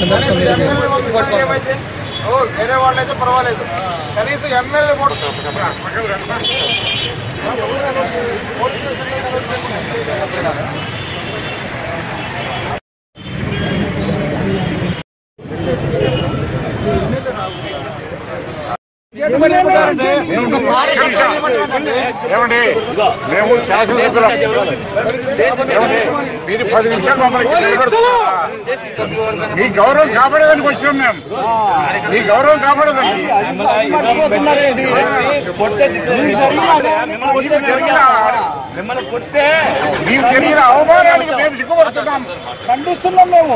కనీసం ఎమ్మెల్యే పంపిస్తే ఏమైతే ఓ వేరే వాళ్ళైతే పర్వాలేదు కనీసం ఎమ్మెల్యే ఓటు ఏమండి మేము శాసనసభ్యులం ఏమండి? మీరు పది నిమిషాలు మమ్మల్ని ఇక్కడ నిలబెడుతున్నారా? మీ గౌరవం కాపాడేదానికి వచ్చినాం మేము మీ గౌరవం కాపాడేదానికి మీకు జరిగిన మిమ్మల్ని కొట్టే మీకు జరిగిన అవమానానికి మేము సిగ్గుపడుతున్నాం ఖండిస్తున్నాం మేము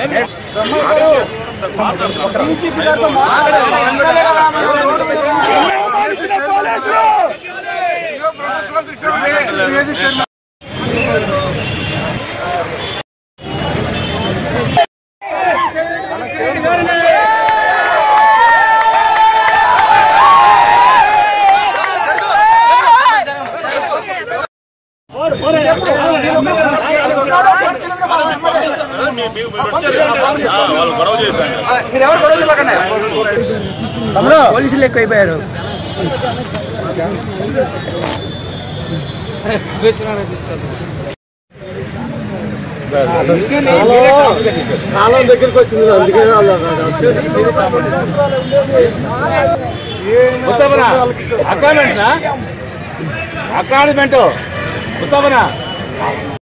మీరు ఎవరు గొడవ చెప్పకండి పోలీసులు ఎక్కువైపోయారు కాలం దగ్గరికి వచ్చింది అందుకే ముస్తాబనా అకాడమెంట్నా అకాడమెంట్ ముస్తాబనా